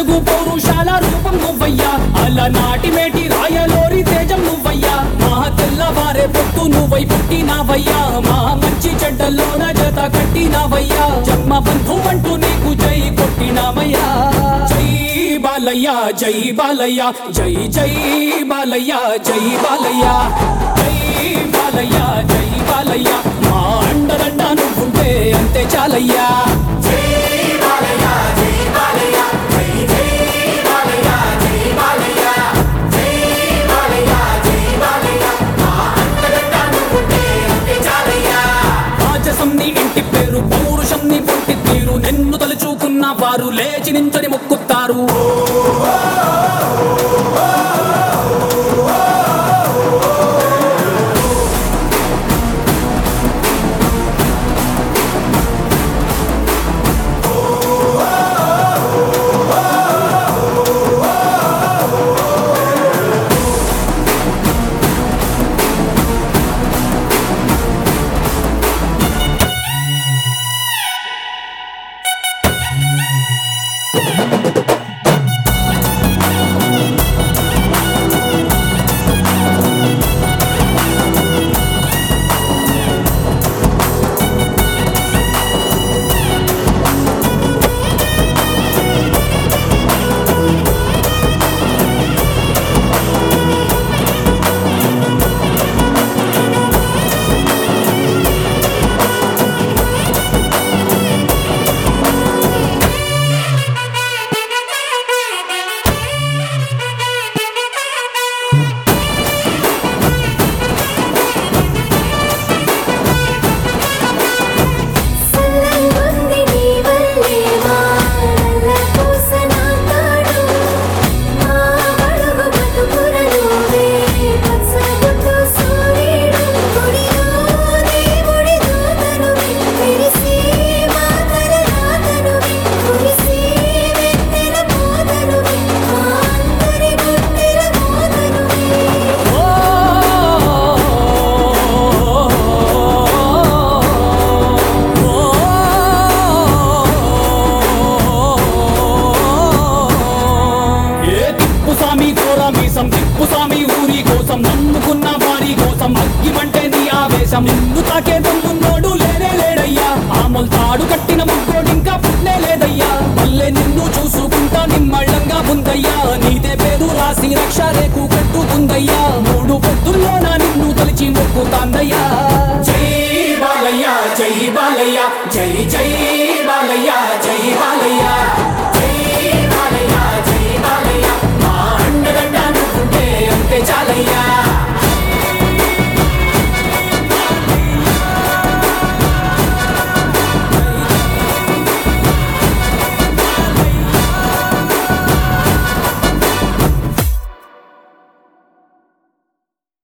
అడుగు పౌరుషాల రూపం నువ్వయ్యా అలా నాటి మేటి రాయలోరి తేజం నువ్వయ్యా మా తెల్లవారే పొత్తు నువ్వై పుట్టినావయ్యా మా మంచి చెడ్డల్లోన జత కట్టినావయ్యా జన్మ బంధు అంటూ నీకు జై కొట్టినామయ్యా జై బాలయ్య జై బాలయ్య జై జై బాలయ్య జై బాలయ్య జై బాలయ్య జై బాలయ్య మా అండదండ నువ్వుంటే అంతే చాలయ్యా రాజసం నీ ఇంటి పేరు పౌరుషం నీ పొట్టి తీరు నిన్ను తలుచుకున్న వారు లేచి నించని మొక్కుతారు సల్లగుంది నీ వల్లే మా నల్ల పూసన తాడు మా అడుగు బతుకుర నువ్వే పచ్చగుట్టు సూర్యుడు గుడిలో దేవుడి దూతనువే విరిసి మా తలరాతనువే కురిసి వెన్నెల మోదనువే మా అందరి గుండెల మోదనువే ఏ తిప్పు స్వామి కోర మీసం తిప్పు స్వామి ఊరి కోసం నమ్ముకున్న వారి కోసం అగ్గిమంటే నీ ఆవేశం నిన్ను తాకే దమ్మున్నోడు లేనే లేడయ్యా ఆమల్ తాడు కట్టిన ముగ్గోడు ఇంకా పుట్నే లేదయ్యా మళ్ళీ నిన్ను చూసుకుంటా నిమ్మళ్ళంగా ఉందయ్యా నీదే పేరు రాసి రక్ష రేకు కట్టుకుందయ్యా మూడు పొద్దుల్లోన నిన్ను తలిచి మొక్కుతాందయ్యా జై బాలయ్య జై బాలయ్య జై జై బాలయ్య జై బాలయ్య జై బాలయ్య జై బాలయ్య మా అండదండ నువ్వుంటే అంతే చాలయ్యా